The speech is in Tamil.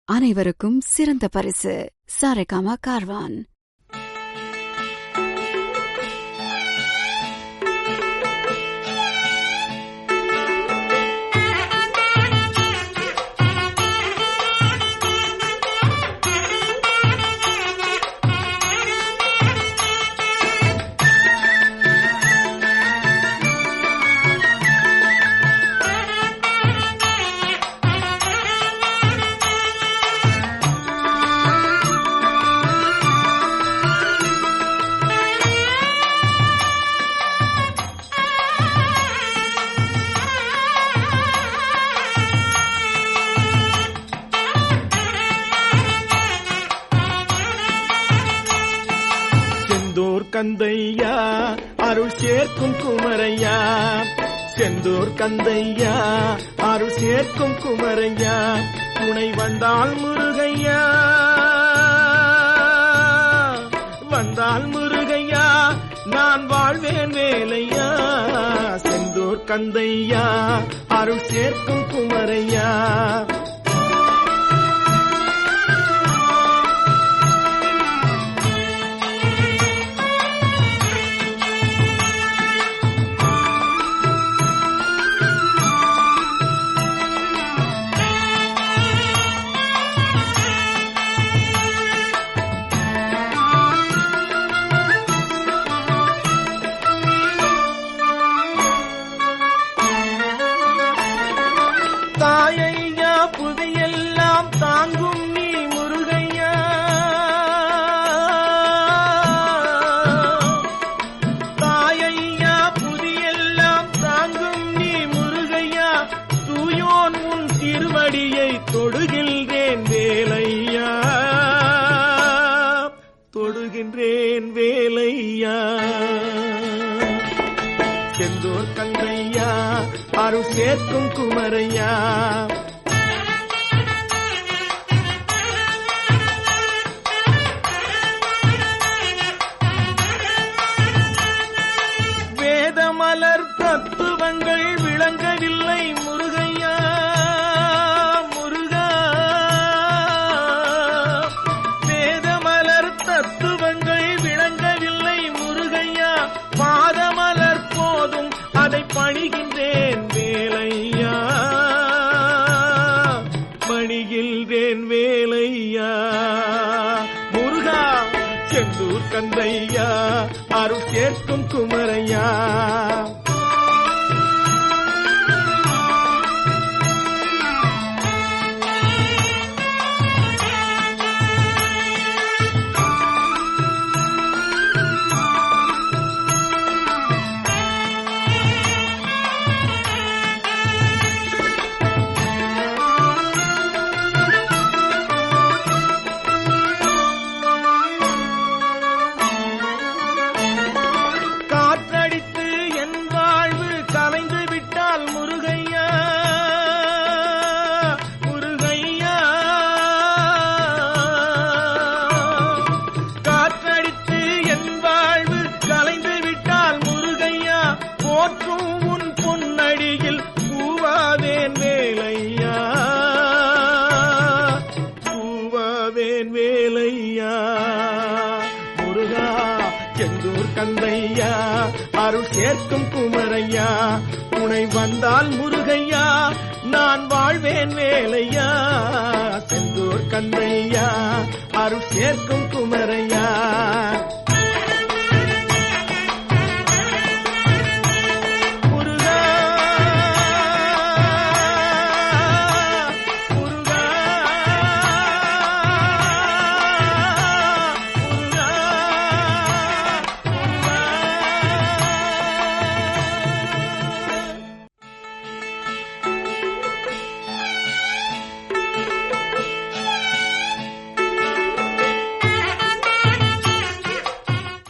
அனைவருக்கும் சிறந்த பரிசு சாரேகாமா கார்வான் செந்தூர் கந்தையா அருள் சேர்க்கும் குமரையா செந்தூர் கந்தையா அருள் சேர்க்கும் குமரையா துணை வந்தால் முருகையா வந்தால் முருகையா நான் வாழ்வேன் வேலையா செந்தூர் கந்தையா அருள் சேர்க்கும் குமரையா தாயையா புதையெல்லாம் தாங்கும் நீ முருகையா தாயையா புதியெல்லாம் தாங்கும் நீ முருகையா தூயோன் உன் திருவடியை தொடுகின்றேன் வேலையா தொடுகின்றேன் வேலையா செந்தூர் கங்கையா அருள் சேர்க்கும் குமரையா வேதமலர் தத்துவங்கள் விளங்கவில்லை முருகையா முருகா வேதமலர் தத்துவங்கள் விளங்கவில்லை முருகையா பாதமலர் போதும் அதை பணிகின்றேன் வேலையா பணிகின்றேன் வேலையா முருகா செந்தூர் கந்தையா அருள் சேர்க்கும் குமரையா காற்றடித்து என் வாழ்வு கலைந்து விட்டால் முருகையா முருகையா காற்றடித்து என் வாழ்வு கலைந்து விட்டால் முருகையா போற்றும் உன் பொன்னடியில் பூவாதேன் வேலையா பூவாதேன் வேலையா முருகா செந்தூர் கந்தையா அருள் சேர்க்கும் குமரையா துணை வந்தால் முருகையா நான் வாழ்வேன் வேலையா செந்தூர் கந்தையா அருள் சேர்க்கும் குமரையா